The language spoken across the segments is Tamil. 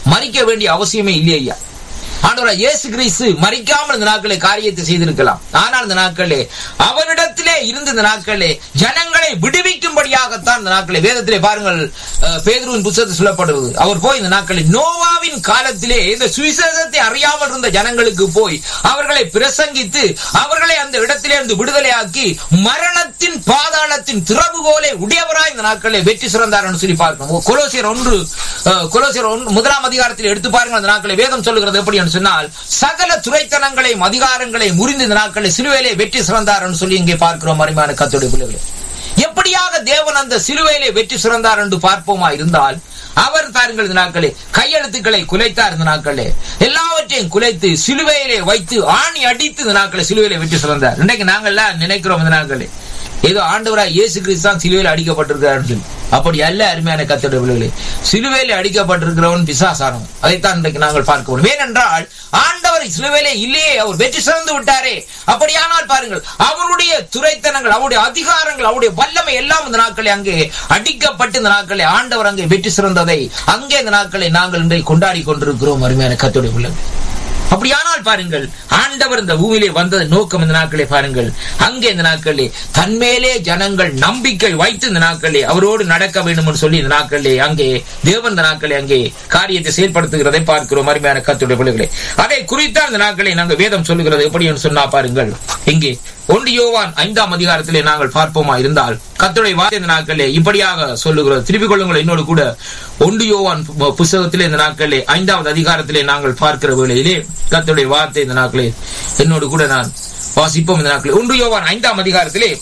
மறிக்க வேண்டிய அவசியமே இல்லை ஐயா ஆண்டவரா இயேசு கிறிஸ்து மறிக்காமல் இந்த நாட்களே காரியத்தை செய்திருக்கலாம் ஆனால் இந்த நாட்களே அவரிடத்திலே இருந்த இந்த நாட்களே ஜனங்களை விடுவிக்கும்படியாகத்தான் இந்த நாட்களே வேதத்திலே பாருங்கள் அஹ், பேதுருவின் புத்தகத்தில் சொல்லப்படுவது அவர் போய் இந்த நாட்களில் நோவாவின் காலத்திலே இந்த சுவிசேஷத்தை அறியாமல் இருந்த ஜனங்களுக்கு போய் அவர்களை பிரசங்கித்து அவர்களை அந்த இடத்திலே இருந்து விடுதலையாக்கி மரணத்தின் பாதாளத்தின் திறவுகோலை உடையவராய் இந்த நாட்களில் வெற்றி சிறந்தார் சொல்லி பார்க்கணும் கொலோசியர் ஒன்று அஹ், கொலோசியர் ஒன்று முதலாம் அதிகாரத்தில் எடுத்து பாருங்கள் அந்த நாட்களை வேதம் சொல்லுகிறது எப்படி என்று சொன்னால் சகல துறைத்தனங்களையும் அதிகாரங்களை முறிந்து இந்த நாட்களை சிலுவையிலே வெற்றி சிறந்தார் சொல்லி இங்கே பார்க்கிறோம் அருமையான கத்தோடைய பிள்ளைகளே எப்படியாக தேவன் அந்த சிலுவையிலே வெற்றி சிறந்தார் என்று பார்ப்போமா இருந்தால் அவர் பாருங்கள் இந்த நாட்களே கையெழுத்துக்களை குலைத்தார் இந்த நாட்களே எல்லாவற்றையும் குலைத்து சிலுவையிலே வைத்து ஆணி அடித்து இந்த நாட்களை சிலுவையிலே வெற்றி சிறந்தார் இன்றைக்கு நாங்கள்லாம் நினைக்கிறோம் இந்த நாட்களே ஏதோ ஆண்டவராய் இயேசு கிறிஸ்து தான் சிலுவையில் அடிக்கப்பட்டிருக்கிறார் சொல்லி அப்படி அல்ல அருமையான கத்தோட பிள்ளைகளே சிலுவையில் அடிக்கப்பட்டிருக்கிறவன் பிசாசானவன் அதைத்தான் இன்றைக்கு நாங்கள் பார்க்க முடியும் ஏனென்றால் ஆண்டவர் சிலுவையிலே இல்லையே அவர் வெற்றி சிறந்து விட்டாரே அப்படியானால் பாருங்கள் அவருடைய துறைத்தனங்கள் அவருடைய அதிகாரங்கள் அவருடைய வல்லமை எல்லாம் இந்த நாட்களை அங்கே அடிக்கப்பட்டு இந்த நாட்களை ஆண்டவர் அங்கே வெற்றி சிறந்ததை அங்கே இந்த நாட்களை நாங்கள் இன்றைக்கு கொண்டாடி கொண்டிருக்கிறோம் அருமையான கத்தோடைய பிள்ளைகள் அப்படியானால் பாருங்கள் ஆண்டவர் இந்த பூமியிலே வந்தது நோக்கம் இந்த நாட்களே பாருங்கள் அங்கே இந்த நாட்களே தன்மேலே ஜனங்கள் நம்பிக்கை வைத்து இந்த நாட்களே அவரோடு நடக்க வேண்டும் என்று சொல்லி இந்த நாட்களே அங்கே தேவன் இந்த நாட்களே அங்கே காரியத்தை செயல்படுத்துகிறதை பார்க்கிறோம் அருமையான கத்துடைய பிள்ளைகளே அதை குறித்தான் இந்த நாட்களை நாங்கள் வேதம் சொல்லுகிறது எப்படி என்று சொன்னா பாருங்கள் இங்கே ஒன்று யோவான் ஐந்தாம் அதிகாரத்திலே நாங்கள் பார்ப்போமா இருந்தால் கத்துடைய வார்த்தை இந்த நாட்களே இப்படியாக சொல்லுகிறது திருப்பிக் கொள்ளுங்கள் என்னோடு கூட ஒன்று யோவான் பு- புஸ்தகத்திலே இந்த நாட்களே ஐந்தாவது அதிகாரத்திலே நாங்கள் பார்க்கிற வேளையிலே கத்துடைய வார்த்தை இந்த நாட்களே என்னோடு கூட நான் வாசிப்போம் இந்த நாட்களே ஒன்று யோவான் ஐந்தாம் அதிகாரத்திலே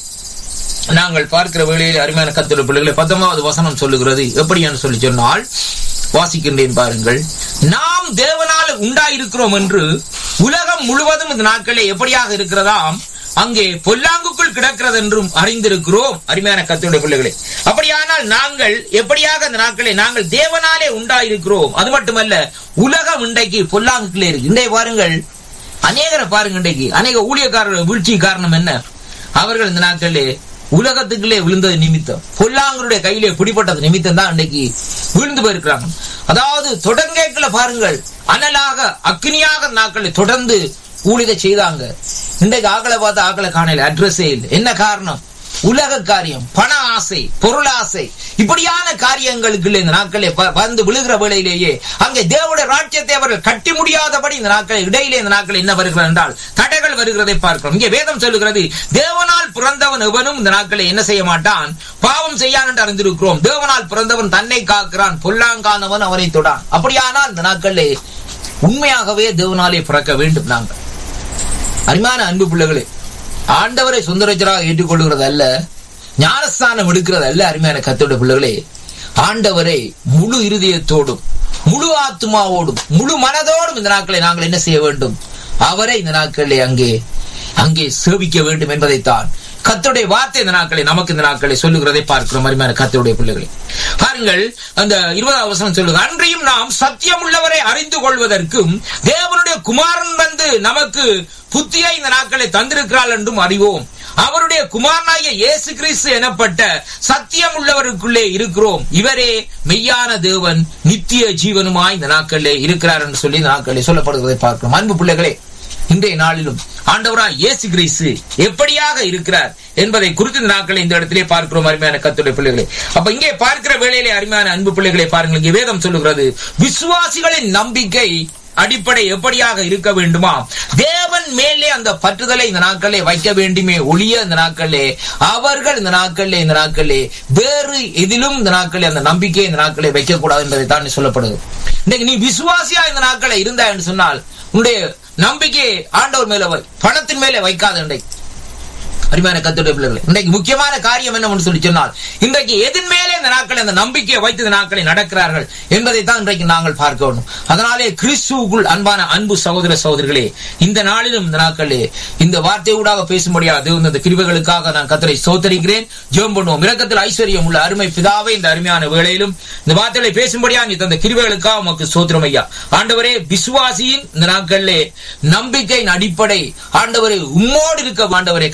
நாங்கள் பார்க்கிற வேளையிலே அருமையான கத்துடைய பிள்ளைகளை பத்தொன்பதாவது வசனம் சொல்லுகிறது எப்படி என்று சொல்லி சொன்னால் வாசிக்கின்றேன் பாருங்கள் நாம் தேவனால் உண்டாயிருக்கிறோம் என்று உலகம் முழுவதும் இந்த நாட்களே எப்படியாக இருக்கிறதாம் அங்கே பொல்லாங்குக்குள் கிடக்கிறது என்றும் அறிந்திருக்கிறோம் அருமையான கத்துடைய பிள்ளைகளே அப்படியானால் நாங்கள் எப்படியாக அந்த நாட்களை நாங்கள் தேவனாலே உண்டாயிருக்கிறோம் அது மட்டுமல்ல உலகம் இன்றைக்கு பொல்லாங்குக்குள்ளே இருக்கு இன்றைய பாருங்கள் அநேகரை பாருங்க இன்றைக்கு அநேக ஊழியக்காரர்கள் வீழ்ச்சி காரணம் என்ன அவர்கள் இந்த நாட்களிலே உலகத்துக்குள்ளே விழுந்தது நிமித்தம் பொல்லாங்கருடைய கையிலே பிடிப்பட்டது நிமித்தம் தான் இன்னைக்கு விழுந்து போயிருக்கிறாங்க அதாவது தொடர்கேட்கல பாருங்கள் அனலாக அக்னியாக நாட்களை தொடர்ந்து ஊழித செய்தாங்க இன்றைக்கு ஆக்களை பார்த்து ஆக்களை காணல அட்ரஸே இல்லை என்ன காரணம் உலக காரியம் பண ஆசை பொருள் ஆசை இப்படியான காரியங்களுக்கு இந்த நாட்களே ப- வந்து விழுகிற வேளையிலேயே அங்கே தேவனுடைய ராஜ்யத்தை அவர்கள் கட்டி முடியாதபடி இந்த நாட்கள் இடையிலே இந்த நாட்கள் என்ன வருகிறது என்றால் தடைகள் வருகிறதை பார்க்கிறோம் இங்கே வேதம் சொல்லுகிறது தேவனால் பிறந்தவன் எவனும் இந்த நாட்களை என்ன செய்ய மாட்டான் பாவம் செய்யான் என்று அறிந்திருக்கிறோம் தேவனால் பிறந்தவன் தன்னை காக்கிறான் பொல்லாங்கானவன் அவனை தொடான் அப்படியானால் இந்த நாட்களிலே உண்மையாகவே தேவனாலே பிறக்க வேண்டும் நாங்கள் அருமையான அன்பு பிள்ளைகளே ஆண்டவரை சுந்தரச்சராக ஏற்றுக்கொள்கிறது அல்ல ஞானஸ்தானம் எடுக்கிறது அல்ல அருமையான கத்தோட பிள்ளைகளே ஆண்டவரை முழு இருதயத்தோடும் முழு ஆத்மாவோடும் முழு மனதோடும் இந்த நாட்களை நாங்கள் என்ன செய்ய வேண்டும் அவரை இந்த நாட்களிலே அங்கே அங்கே சேவிக்க வேண்டும் என்பதைத்தான் கத்தருடைய வார்த்தை இந்த நாட்களை நமக்கு இந்த நாட்களை சொல்லுகிறதை பார்க்கிறோம் அருமையான கத்தருடைய பிள்ளைகளை பாருங்கள் அந்த இருபதாவது வசனம் சொல்லுங்க அன்றையும் நாம் சத்தியம் உள்ளவரை அறிந்து கொள்வதற்கும் தேவனுடைய குமாரன் வந்து நமக்கு புத்தியை இந்த நாட்களை தந்திருக்கிறாள் என்றும் அறிவோம் அவருடைய குமாரனாகிய இயேசு கிறிஸ்து எனப்பட்ட சத்தியம் உள்ளவருக்குள்ளே இருக்கிறோம் இவரே மெய்யான தேவன் நித்திய ஜீவனுமாய் இந்த நாட்களிலே இருக்கிறார் என்று சொல்லி இந்த நாட்களிலே சொல்லப்படுவதை பார்க்கிறோம் அன்பு பிள்ளைகளே இன்றைய நாளிலும் ஆண்டவராய் இயேசு கிறிஸ்து எப்படியாக இருக்கிறார் என்பதை குறித்து இந்த நாட்களை இந்த இடத்திலே பார்க்கிறோம் அருமையான கத்துடைய பிள்ளைகளே அப்ப இங்கே பார்க்கிற வேளையிலே அருமையான அன்பு பிள்ளைகளை பாருங்கள் இங்கே வேதம் சொல்லுகிறது விசுவாசிகளின் நம்பிக்கை அடிப்படை எப்படியாக இருக்க வேண்டுமா தேவன் மேலே அந்த பற்றுதலை இந்த நாட்களே வைக்க வேண்டுமே ஒளிய இந்த நாட்களே அவர்கள் இந்த நாட்களே இந்த நாட்களே வேறு எதிலும் இந்த நாட்களே அந்த நம்பிக்கை இந்த நாட்களே வைக்க கூடாது என்பதை தான் சொல்லப்படுது இன்னைக்கு நீ விசுவாசியா இந்த நாட்களை இருந்தா என்று சொன்னால் உன்னுடைய நம்பிக்கையை ஆண்டவர் மேல வை பணத்தின் மேலே வைக்காத இன்றைக்கு அருமையான கத்துடைய பிள்ளைகளை இன்றைக்கு முக்கியமான காரியம் என்னவென்று சொல்லி சொன்னால் இன்றைக்கு எதன் மேலே இந்த நாட்களை அந்த நம்பிக்கையை வைத்து இந்த நாட்களை நடக்கிறார்கள் என்பதை தான் இன்றைக்கு நாங்கள் பார்க்க வேண்டும் அதனாலே கிறிஸ்துவுக்குள் அன்பான அன்பு சகோதர சகோதரிகளே இந்த நாளிலும் இந்த நாட்களே இந்த வார்த்தையூடாக பேசும்படியாக இந்த கிருபைகளுக்காக நான் கத்தரை சோத்தரிக்கிறேன் ஜெபம் பண்ணுவோம் இரக்கத்தில் ஐஸ்வர்யம் உள்ள அருமை பிதாவே இந்த அருமையான வேளையிலும் இந்த வார்த்தைகளை பேசும்படியா நீ தந்த கிருபைகளுக்காக உமக்கு சோத்திரம் ஐயா ஆண்டவரே விசுவாசியின் இந்த நாட்களிலே நம்பிக்கையின் அடிப்படை ஆண்டவரே உம்மோடு இருக்க ஆண்டவரே கத்தாவே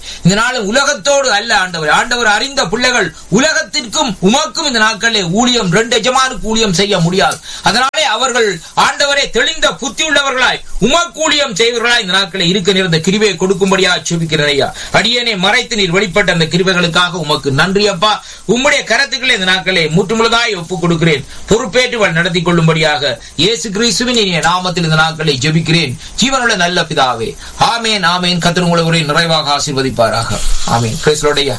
இந்த நாள் உலகத்தோடு அல்ல ஆண்டவர் ஆண்டவர் அறிந்த பிள்ளைகள் உலகத்திற்கும் உமக்கும் இந்த நாட்களிலே ஊழியம் ரெண்டு எஜமானுக்கு ஊழியம் செய்ய முடியாது அதனாலே அவர்கள் ஆண்டவரை தெளிந்த புத்தி உள்ளவர்களாய் உமக்கு ஊழியம் செய்வர்களாய் இந்த நாட்களை இருக்க நேர்ந்த கிருபையை கொடுக்கும்படியா சுபிக்கிறேன் ஐயா அடியனை மறைத்து நீர் வெளிப்பட்ட அந்த கிருபைகளுக்காக உமக்கு நன்றி அப்பா உம்முடைய கரத்துக்களை இந்த நாட்களை முற்றுமுழுதாய் ஒப்புக் கொடுக்கிறேன் பொறுப்பேற்று வழி நடத்தி கொள்ளும்படியாக இயேசு கிறிஸ்துவின் இனிய நாமத்தில் இந்த நாட்களை ஜெபிக்கிறேன் ஜீவனுள்ள நல்ல பிதாவே ஆமேன் ஆமேன் கத்திர உங்களை உரை நிறைவாக ஆசீர்வதிப்பாராக ஆமேன் பிரைஸ்லோடையா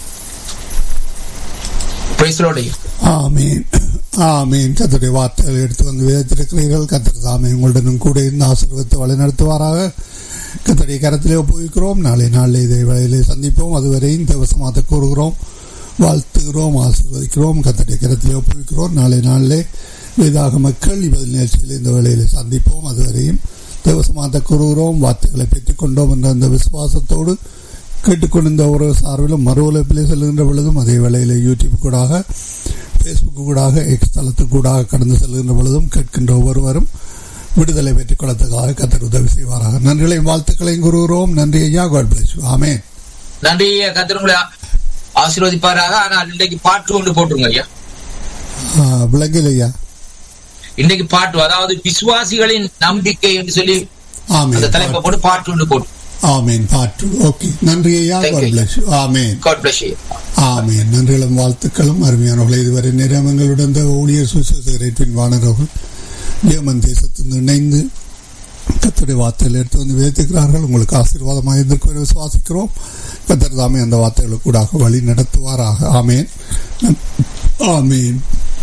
பிரைஸ்லோடையா ஆமீன் ஆமீன் கத்தருடைய வார்த்தைகள் எடுத்து வந்து விதைத்திருக்கிறீர்கள் கத்தர் தாமே உங்களுடனும் கூட இருந்து ஆசீர்வதித்து வழிநடத்துவாராக கத்தருடைய கரத்திலே ஒப்புவிக்கிறோம் நாளை நாளில் இதை வேளையிலே சந்திப்போம் அதுவரையும் தேவசமாத்த கூறுகிறோம் வாழ்த்துகிறோம் ஆசீர்வதிக்கிறோம் கத்தருடைய கரத்திலே ஒப்புவிக்கிறோம் நாளை நாளிலே வேதாக மக்கள் இவள் நிகழ்ச்சியில் இந்த வேளையிலே சந்திப்போம் அதுவரையும் தேவசமாத்த கூறுகிறோம் வார்த்தைகளை பெற்றுக்கொண்டோம் என்ற அந்த விசுவாசத்தோடு கேட்டுக்கொண்டிருந்த ஒரு சார்பிலும் மறு உழைப்பிலே செல்கின்ற பொழுதும் அதே வேளையில் யூடியூப் கூடாக ஃபேஸ்புக் கூடாக எக்ஸ் தளத்துக்கு கூடாக கடந்து செல்கின்ற பொழுதும் கேட்கின்ற ஒவ்வொருவரும் விடுதலை பெற்றுக் கொள்ளத்துக்காக கத்தர் உதவி செய்வாராக நன்றிகளையும் வாழ்த்துக்களையும் கூறுகிறோம் நன்றி ஐயா காட் பிளஸ் ஆமேன் நன்றி கத்திர உங்களை ஆசீர்வதிப்பாராக ஆனால் இன்றைக்கு பாட்டு ஒன்று போட்டுருங்க ஐயா விளங்கில் ஐயா இன்னைக்கு பாட்டு அதாவது விசுவாசிகளின் நம்பிக்கை என்று சொல்லி அந்த தலைப்பை ஆமேன் போட்டு பாட்டு ஒன்று போட்டு ஆமேன் பாட்டு ஓகே நன்றி ஐயா Thank God you. Bless amen God bless you amen நன்றிகளும் வாழ்த்துக்களும் அருமையானவர்களை இதுவரை நிறமங்களுடன் இந்த ஊழியர் சுசேரேற்றின் வானரவர்கள் ஜெர்மன் தேசத்திலிருந்து இணைந்து கத்தருடைய வார்த்தைகள் எடுத்து வந்து விதைத்துக்கிறார்கள் உங்களுக்கு ஆசீர்வாதமாக இருந்திருக்கும் விசுவாசிக்கிறோம் கத்தர் தாமே அந்த வார்த்தைகளுக்கு கூடாக வழி நடத்துவாராக ஆமேன் ஆமேன்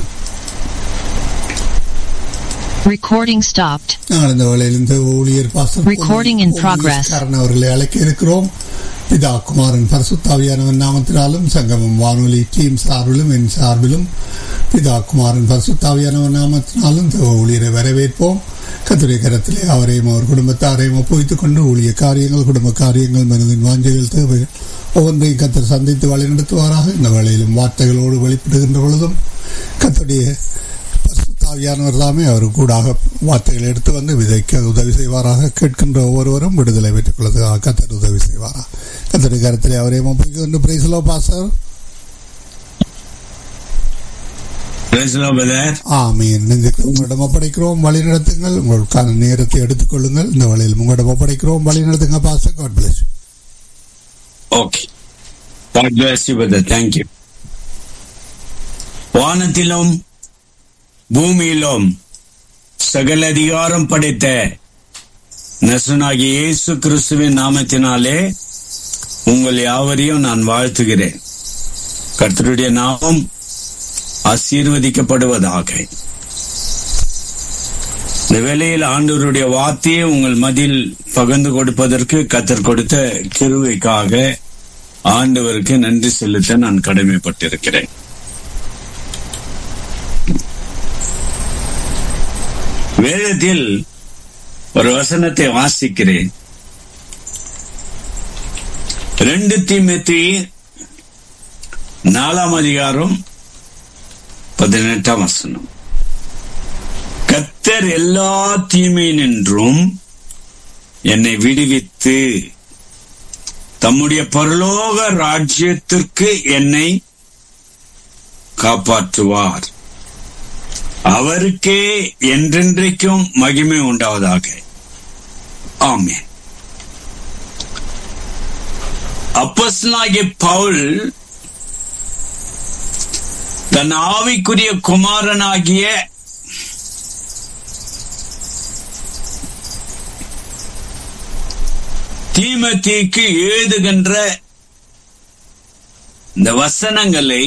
Recording stopped. நாங்கள் இந்த வேளையில் இந்த ஊழியர் பாசம் Recording in progress. அவர்களை அழைக்க இருக்கிறோம் பிதா குமாரன் பரிசுத்தாவியானவன் நாமத்தினாலும் சங்கமம் வானொலி டீம் சார்பிலும் என் சார்பிலும் பிதா குமாரன் பரிசுத்தாவியானவன் நாமத்தினாலும் இந்த ஊழியரை வரவேற்போம் கத்துரை கரத்திலே அவரையும் அவர் குடும்பத்தாரையும் ஒப்புவித்துக் கொண்டு ஊழிய காரியங்கள் குடும்ப காரியங்கள் மனதின் வாஞ்சைகள் தேவைகள் ஒவ்வொன்றையும் கத்தர் சந்தித்து வழிநடத்துவாராக இந்த வேளையிலும் வார்த்தைகளோடு வெளிப்படுகின்ற பொழுதும் கத்துடைய பரிசுத்தாவியானவர் தாமே அவர் கூடாக வார்த்தைகளை எடுத்து வந்து விதைக்க உதவி செய்வாராக கேட்கின்ற ஒவ்வொருவரும் விடுதலை பெற்றுக் கொள்வதற்காக கத்தர் உதவி செய்வாரா கத்தருடைய கருத்திலே அவரை ஒப்புவிக்க கொண்டு பிரைஸ்லோ pastor Praise the Lord, brother. ஆமீன் நெஞ்சுக்கு உங்களிடம் ஒப்படைக்கிறோம் வழி நடத்துங்கள் உங்களுக்கான நேரத்தை எடுத்துக் கொள்ளுங்கள் இந்த வழியில் உங்களிடம் ஒப்படைக்கிறோம் வழி நடத்துங்க பாச God bless Okay. God bless you, brother. Thank you. வானத்திலும் பூமியிலும் சகல அதிகாரம் படைத்த நசுனாகிய இயேசு கிறிஸ்துவின் நாமத்தினாலே உங்கள் யாவரையும் நான் வாழ்த்துகிறேன் கர்த்தருடைய நாமம் ஆசீர்வதிக்கப்படுவதாக இந்த வேளையில் ஆண்டவருடைய வார்த்தையை உங்கள் மதில் பகிர்ந்து கொடுப்பதற்கு கத்தர் கொடுத்த கிருவைக்காக ஆண்டவருக்கு நன்றி செலுத்த நான் கடமைப்பட்டிருக்கிறேன் வேதத்தில் ஒரு வசனத்தை வாசிக்கிறேன் ரெண்டு தீமத்தி நாலாம் அதிகாரம் பதினெட்டாம் வசனம் கத்தர் எல்லா தீமையினின்றும் என்னை விடுவித்து தம்முடைய பரலோக ராஜ்யத்திற்கு என்னை காப்பாற்றுவார் அவருக்கே என்றென்றைக்கும் மகிமை உண்டாவதாக ஆமென் அப்போஸ்தலனாகிய பவுல் தன் ஆவிக்குரிய குமாரனாகிய தீமத்திக்கு எழுதுகின்ற இந்த வசனங்களை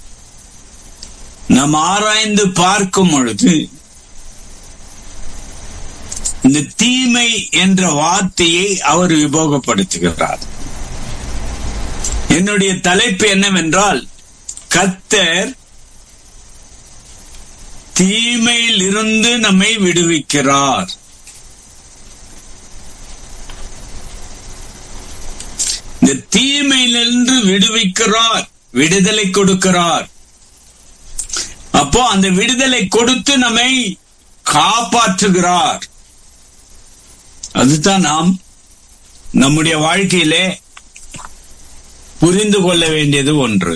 நாம் ஆராய்ந்து பார்க்கும் பொழுது இந்த தீமை என்ற வார்த்தையை அவர் உபயோகப்படுத்துகிறார் என்னுடைய தலைப்பு என்னவென்றால் கத்தர் தீமையில் இருந்து நம்மை விடுவிக்கிறார் இந்த தீமையிலிருந்து விடுவிக்கிறார் விடுதலை கொடுக்கிறார் அப்போ அந்த விடுதலை கொடுத்து நம்மை காப்பாற்றுகிறார் அதுதான் நாம் நம்முடைய வாழ்க்கையிலே புரிந்து கொள்ள வேண்டியது ஒன்று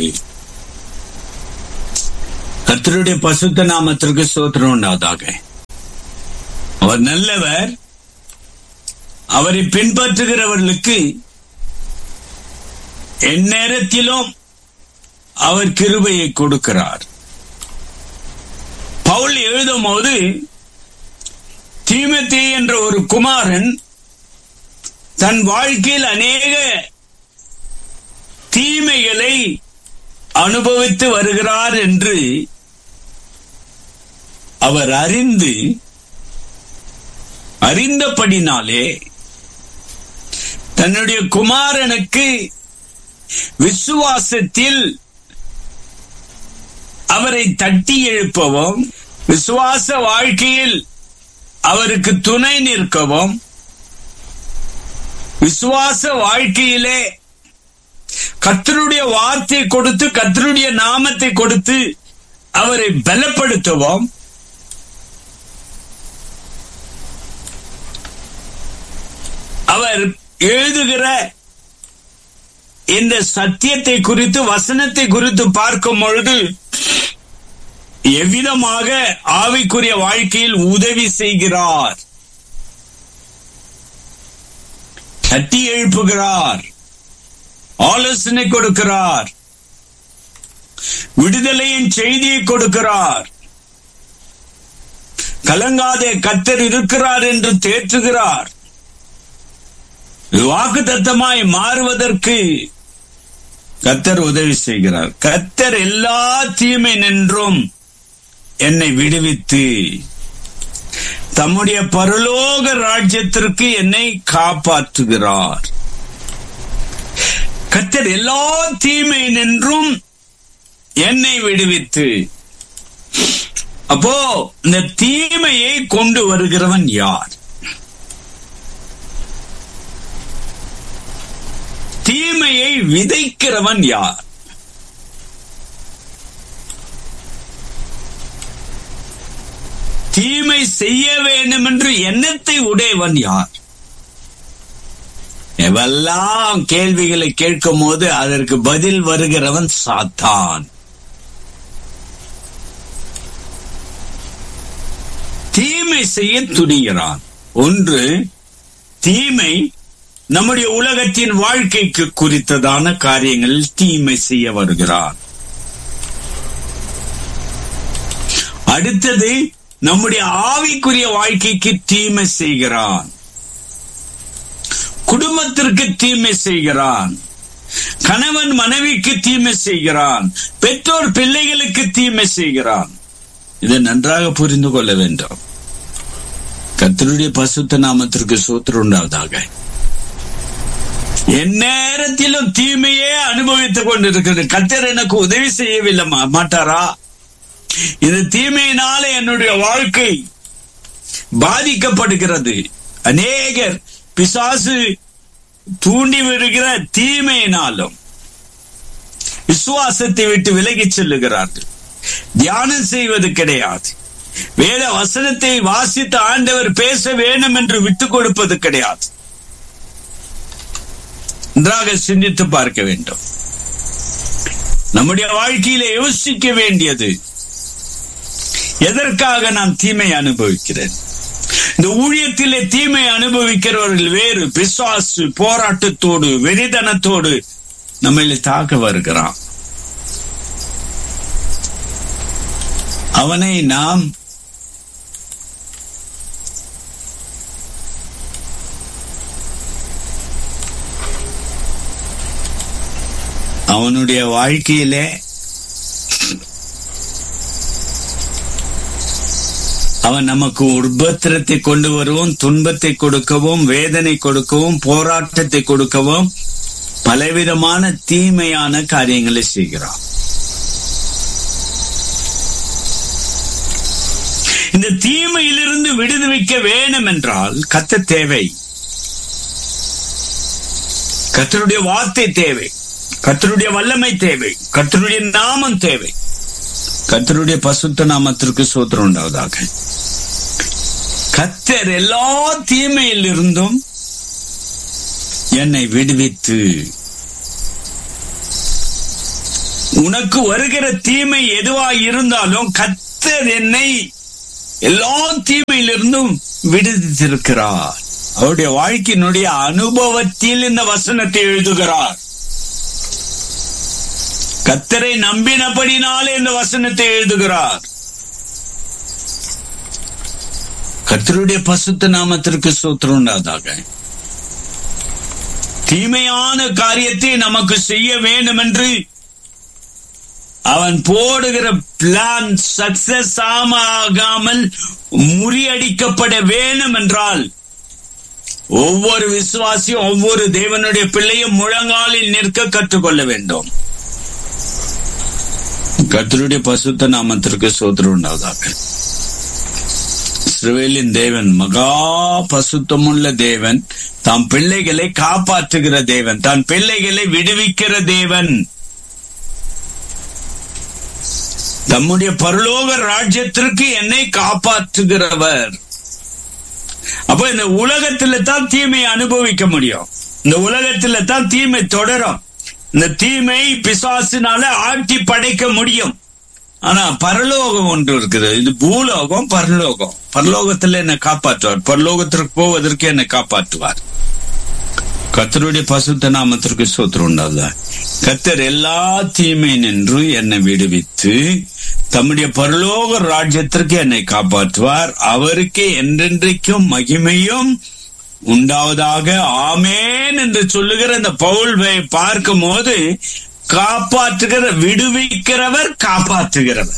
கர்த்தருடைய பசுத்த நாமத்திற்கு சோத்திரம் உண்டாவதாக அவர் நல்லவர் அவரை பின்பற்றுகிறவர்களுக்கு எந்நேரத்திலும் அவர் கிருபையை கொடுக்கிறார் பவுல் எழுதும் போது தீமத்தே என்ற ஒரு குமாரன் தன் வாழ்க்கையில் அநேக தீமைகளை அனுபவித்து வருகிறார் என்று அவர் அறிந்து அறிந்தபடினாலே தன்னுடைய குமாரனுக்கு விசுவாசத்தில் அவரை தட்டி எழுப்பவும் விசுவாச வாழ்க்கையில் அவருக்கு துணை நிற்கவும் விசுவாச வாழ்க்கையிலே கத்தருடைய வார்த்தை கொடுத்து கத்தருடைய நாமத்தை கொடுத்து அவரை பலப்படுத்தவும் அவர் எழுதுகிற இந்த சத்தியத்தை குறித்து வசனத்தை குறித்து பார்க்கும் பொழுது எவ்விதமாக ஆவிக்குரிய வாழ்க்கையில் உதவி செய்கிறார் தட்டி எழுப்புகிறார் ஆலோசனை கொடுக்கிறார் விடுதலையின் செய்தியை கொடுக்கிறார் கலங்காதே கத்தர் இருக்கிறார் என்று தேற்றுகிறார் வாக்கு தத்தமாய் மாறுவதற்கு கத்தர் உதவி செய்கிறார் கத்தர் எல்லா தீமை நின்றும் என்னை விடுவித்து தம்முடைய பரலோக ராஜ்யத்திற்கு என்னை காப்பாற்றுகிறார் கத்தர் எல்லா தீமை நின்றும் என்னை விடுவித்து அப்போ இந்த தீமையை கொண்டு வருகிறவன் யார் தீமையை விதைக்கிறவன் யார் தீமை செய்ய வேண்டும் என்று எண்ணத்தை உடையவன் யார் எவெல்லாம் கேள்விகளை கேட்கும் போது அதற்கு பதில் வருகிறவன் சாத்தான் தீமை செய்ய துணிகிறான் ஒன்று தீமை நம்முடைய உலகத்தின் வாழ்க்கைக்கு குறித்ததான காரியங்களில் தீமை செய்ய வருகிறான் அடுத்தது நம்முடைய ஆவிக்குரிய வாழ்க்கைக்கு தீமை செய்கிறான் குடும்பத்திற்கு தீமை செய்கிறான் கணவன் மனைவிக்கு தீமை செய்கிறான் பெற்றோர் பிள்ளைகளுக்கு தீமை செய்கிறான் இதை நன்றாக புரிந்து கொள்ள வேண்டும் கத்தருடைய பசுத்த நாமத்திற்கு சூத்திரம் உண்டாவதாக எந்நேரத்திலும் தீமையே அனுபவித்துக் கொண்டிருக்கிறது கத்தர் எனக்கு உதவி செய்யவில்லை மாட்டாரா இந்த தீமையினால என்னுடைய வாழ்க்கை பாதிக்கப்படுகிறது அநேகர் பிசாசு தூண்டி விடுகிற தீமையினாலும் விசுவாசத்தை விட்டு விலகிச் செல்லுகிறார்கள் தியானம் செய்வது கிடையாது வேத வசனத்தை வாசித்து ஆண்டவர் பேச வேண்டும் என்று விட்டுக் கொடுப்பது கிடையாது நன்றாக சிந்தித்து பார்க்க வேண்டும் நம்முடைய வாழ்க்கையில யோசிக்க வேண்டியது எதற்காக நான் தீமை அனுபவிக்கிறேன் இந்த ஊழியத்திலே தீமை அனுபவிக்கிறவர்கள் வேறு பிசாசு போராட்டத்தோடு வெறிதனத்தோடு நம்மளை தாக்க வருகிறான் அவனை நாம் அவனுடைய வாழ்க்கையிலே அவன் நமக்கு உபத்திரத்தை கொண்டு வரவும் துன்பத்தை கொடுக்கவும் வேதனை கொடுக்கவும் போராட்டத்தை கொடுக்கவும் பலவிதமான தீமையான காரியங்களை செய்கிறான் இந்த தீமையிலிருந்து விடுவிக்க வேணும் என்றால் கத்த தேவை கத்தருடைய வார்த்தை தேவை கத்தருடைய வல்லமை தேவை கத்தருடைய நாமம் தேவை கத்தருடைய பசுத்த நாமத்திற்கு சூத்திரம் உண்டாவதாக கத்தர் எல்லா தீமையில் இருந்தும் என்னை விடுவித்து உனக்கு வருகிற தீமை எதுவாய் இருந்தாலும் கத்தர் என்னை எல்லா தீமையிலிருந்தும் விடுவித்திருக்கிறார் அவருடைய வாழ்க்கையினுடைய அனுபவத்தில் இந்த வசனத்தை எழுதுகிறார் கத்தரை நம்பினபடினாலே இந்த வசனத்தை எழுதுகிறார் கத்தருடைய பசுத்த நாமத்திற்கு சூத்திரம் உண்டாதாக தீமையான காரியத்தை நமக்கு செய்ய வேண்டும் என்று அவன் போடுகிற பிளான் சக்சஸ் ஆகாமல் முறியடிக்கப்பட வேண்டும் என்றால் ஒவ்வொரு விசுவாசியும் ஒவ்வொரு தேவனுடைய பிள்ளையும் முழங்காலில் நிற்க கற்றுக்கொள்ள வேண்டும் கத்தருடைய பசுத்த நாமத்திற்கு சோதரம் உண்டாவதாக இஸ்ரவேலின் தேவன் மகா பசுத்தமுள்ள தேவன் தாம் பிள்ளைகளை காப்பாற்றுகிற தேவன் தான் பிள்ளைகளை விடுவிக்கிற தேவன் தம்முடைய பரலோக ராஜ்யத்திற்கு என்னை காப்பாற்றுகிறவர் அப்ப இந்த உலகத்துல தான் தீமையை அனுபவிக்க முடியும் இந்த உலகத்துல தான் தீமை தொடரும் இந்த தீமை பிசாசினால ஆட்டி படைக்க முடியும் ஆனா பரலோகம் ஒன்று இருக்குது இது பூலோகம் பரலோகம் பரலோகத்துல என்னை காப்பாற்றுவார் பரலோகத்திற்கு போவதற்கு என்னை காப்பாற்றுவார் கத்தருடைய பசுத்த நாமத்திற்கு சோத்திரம் உண்டாதா கத்தர் எல்லா தீமை நின்று என்னை விடுவித்து தம்முடைய பரலோக ராஜ்யத்திற்கு என்னை காப்பாற்றுவார் அவருக்கு என்றென்றைக்கும் மகிமையும் உண்டாவதாக ஆமேன் என்று சொல்லுகிற இந்த பவுல் பார்க்கும் போது காப்பாற்றுகிற விடுவிக்கிறவர் காப்பாற்றுகிறவர்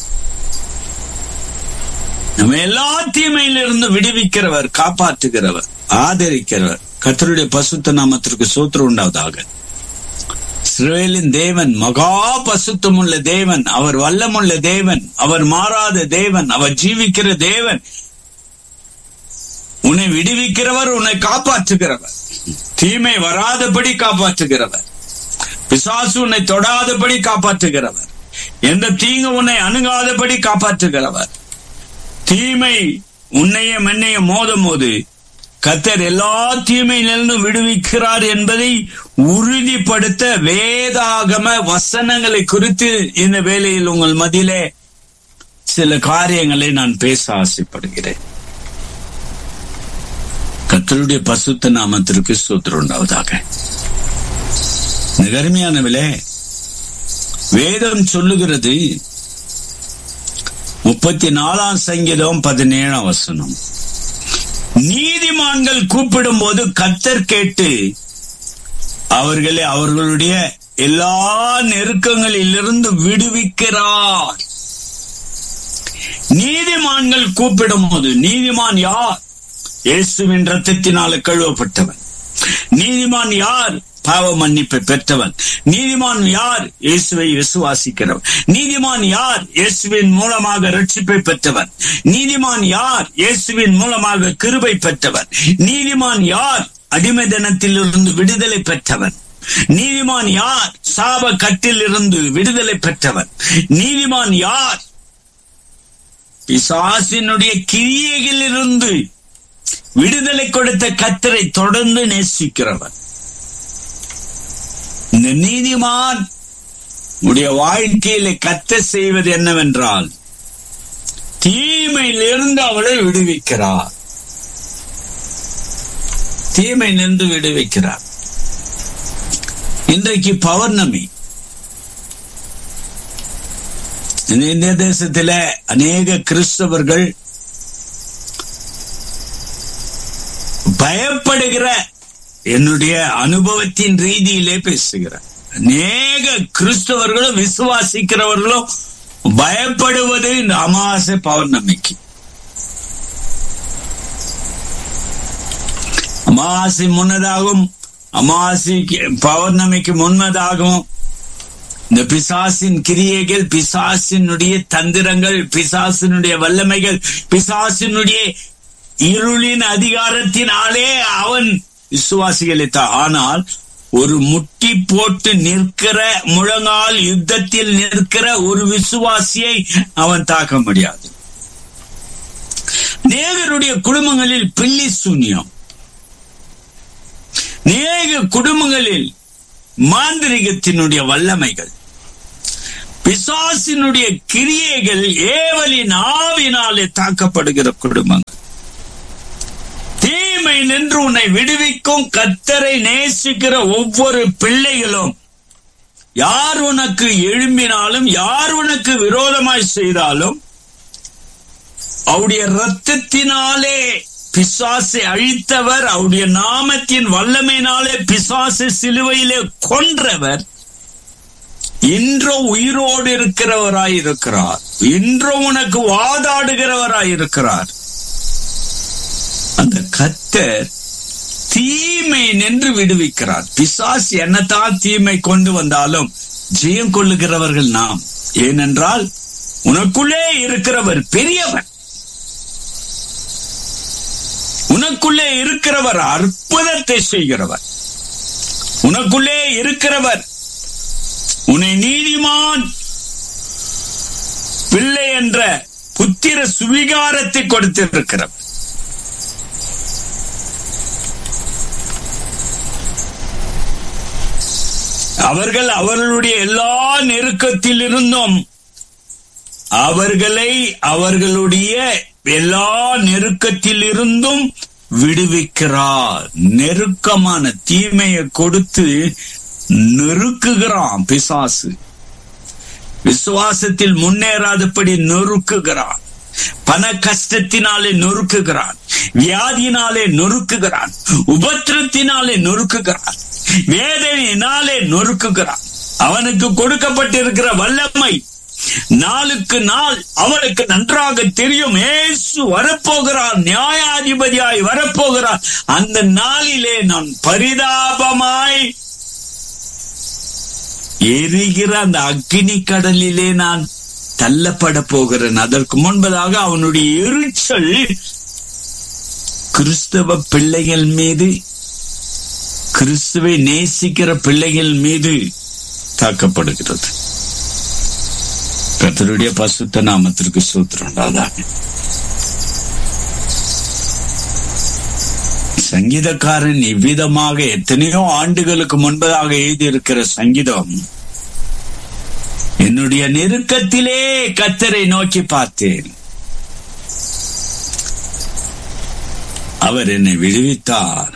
நம்ம எல்லா தீமையிலிருந்து விடுவிக்கிறவர் காப்பாற்றுகிறவர் ஆதரிக்கிறவர் கத்தருடைய பசுத்த நாமத்திற்கு சூத்திரம் உண்டாவதாக இஸ்ரேலின் தேவன் மகா பசுத்தமுள்ள தேவன் அவர் வல்லமுள்ள தேவன் அவர் மாறாத தேவன் அவர் ஜீவிக்கிற தேவன் உன்னை விடுவிக்கிறவர் உன்னை காப்பாற்றுகிறவர் தீமை வராதபடி காப்பாற்றுகிறவர் பிசாசு உன்னை தொடாதபடி காப்பாற்றுகிறவர் எந்த தீங்கு உன்னை அணுகாதபடி காப்பாற்றுகிறவர் தீமை உன்னையும் என்னையும் மோதும் போது கத்தர் எல்லா தீமையிலிருந்து விடுவிக்கிறார் என்பதை உறுதிப்படுத்த வேதாகம வசனங்களை குறித்து இந்த வேளையில் உங்கள் மதியிலே சில காரியங்களை நான் பேச ஆசைப்படுகிறேன் கத்தருடைய பசுத்த நாமத்திற்கு சூத்திரம் உண்டாவதாக கருமையானவிலே வேதம் சொல்லுகிறது முப்பத்தி நாலாம் சங்கீதம் பதினேழாம் வசனம் நீதிமான்கள் கூப்பிடும் போது கத்தர் கேட்டு அவர்களை அவர்களுடைய எல்லா நெருக்கங்களிலிருந்து விடுவிக்கிறார் நீதிமான்கள் கூப்பிடும் போது நீதிமான் யார் இயேசுவின் ரத்தத்தினால கழுவப்பட்டவன் நீதிமான் யார் பாவ மன்னிப்பை பெற்றவன் நீதிமான் யார் இயேசுவை விசுவாசிக்கிறவன் நீதிமான் யார் இயேசுவின் மூலமாக ரட்சிப்பை பெற்றவன் நீதிமான் யார் இயேசுவின் மூலமாக கிருபை பெற்றவன் நீதிமான் யார் அடிமை தினத்திலிருந்து விடுதலை பெற்றவன் நீதிமான் யார் சாப கட்டில் இருந்து விடுதலை பெற்றவன் நீதிமான் யார் பிசாசினுடைய கிரியைகளிலிருந்து விடுதலை கொடுத்த கத்தரை தொடர்ந்து நேசிக்கிறவன் இந்த நீதிமான் உடைய வாழ்க்கையில கத்த செய்வது என்னவென்றால் தீமையிலிருந்து அவளை விடுவிக்கிறார் தீமையிலிருந்து விடுவிக்கிறார் இன்றைக்கு பௌர்ணமி இந்திய தேசத்தில அநேக கிறிஸ்தவர்கள் பயப்படுகிற என்னுடைய அனுபவத்தின் ரீதியிலே பேசுகிறேன் அநேக கிறிஸ்தவர்களும் விசுவாசிக்கிறவர்களும் பயப்படுவது இந்த அமாவாசை பௌர்ணமிக்கு அமாவாசை முன்னதாகவும் அமாவாசைக்கு பௌர்ணமிக்கு முன்னதாகவும் இந்த பிசாசின் கிரியைகள் பிசாசினுடைய தந்திரங்கள் பிசாசினுடைய வல்லமைகள் பிசாசினுடைய இருளின் அதிகாரத்தினாலே அவன் விசுவாசிகளை ஆனால் ஒரு முட்டி போட்டு நிற்கிற முழங்கால் யுத்தத்தில் நிற்கிற ஒரு விசுவாசியை அவன் தாக்க முடியாது நேகருடைய குடும்பங்களில் பில்லி சூன்யம் நேக குடும்பங்களில் மாந்திரிகத்தினுடைய வல்லமைகள் பிசாசினுடைய கிரியைகள் ஏவலின் ஆவினாலே தாக்கப்படுகிற குடும்பங்கள் தீமை நின்று உன்னை விடுவிக்கும் கத்தரை நேசிக்கிற ஒவ்வொரு பிள்ளைகளும் யார் உனக்கு எழும்பினாலும் யார் உனக்கு விரோதமாய் செய்தாலும் அவருடைய ரத்தத்தினாலே பிசாசை அழித்தவர் அவருடைய நாமத்தின் வல்லமையினாலே பிசாசை சிலுவையிலே கொன்றவர் இன்றும் உயிரோடு இருக்கிறவராய் இருக்கிறார் இன்றும் உனக்கு வாதாடுகிறவராய் இருக்கிறார் அந்த கத்தர் தீமை நின்று விடுவிக்கிறார் பிசாஸ் என்னத்தான் தீமை கொண்டு வந்தாலும் ஜெயம் கொள்ளுகிறவர்கள் நாம் ஏனென்றால் உனக்குள்ளே இருக்கிறவர் பெரியவர் உனக்குள்ளே இருக்கிறவர் அற்புதத்தை செய்கிறவர் உனக்குள்ளே இருக்கிறவர் உன்னை நீதிமான் பிள்ளை என்ற புத்திர சுவிகாரத்தை கொடுத்திருக்கிறவர் அவர்கள் அவர்களுடைய எல்லா நெருக்கத்தில் இருந்தும் அவர்களை அவர்களுடைய எல்லா நெருக்கத்தில் இருந்தும் விடுவிக்கிறார் நெருக்கமான தீமையை கொடுத்து நெருக்குகிறான் பிசாசு விசுவாசத்தில் முன்னேறாதபடி நொறுக்குகிறான் பண கஷ்டத்தினாலே நொறுக்குகிறான் வியாதியினாலே நொறுக்குகிறான் உபத்திரத்தினாலே நொறுக்குகிறான் வேதனையினாலே நொறுக்குகிறான் அவனுக்கு கொடுக்கப்பட்டிருக்கிற வல்லமை நாளுக்கு நாள் அவனுக்கு நன்றாக தெரியும் ஏசு வரப்போகிறான் நியாயாதிபதியாய் வரப்போகிறான் அந்த நாளிலே நான் பரிதாபமாய் எரிகிற அந்த அக்னி கடலிலே நான் தள்ளப்பட போகிறேன் அதற்கு முன்பதாக அவனுடைய எரிச்சல் கிறிஸ்தவ பிள்ளைகள் மீது கிறிஸ்துவை நேசிக்கிற பிள்ளைகள் மீது தாக்கப்படுகிறது கத்தருடைய பசுத்த நாமத்திற்கு சூத்திரண்டாதாக சங்கீதக்காரன் இவ்விதமாக எத்தனையோ ஆண்டுகளுக்கு முன்பதாக எழுதியிருக்கிற சங்கீதம் என்னுடைய நெருக்கத்திலே கத்தரை நோக்கி பார்த்தேன் அவர் என்னை விடுவித்தார்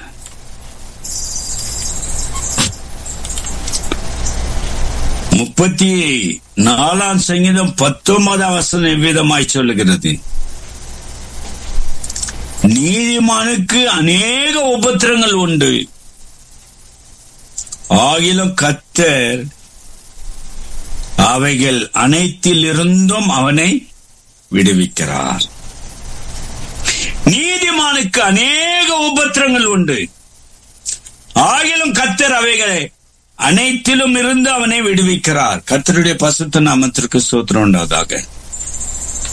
முப்பத்தி நாலாம் சங்கீதம் பத்தொன்பதாம் வசனம் எவ்விதமாய் சொல்லுகிறது நீதிமானுக்கு அநேக உபத்திரங்கள் உண்டு ஆகிலும் கத்தர் அவைகள் அனைத்தில் இருந்தும் அவனை விடுவிக்கிறார் நீதிமானுக்கு அநேக உபத்திரங்கள் உண்டு ஆகிலும் கத்தர் அவைகளை அனைத்திலும் இருந்து அவனை விடுவிக்கிறார் கத்தருடைய பசுத்த நாமத்திற்கு சூத்திரம் உண்டாவதாக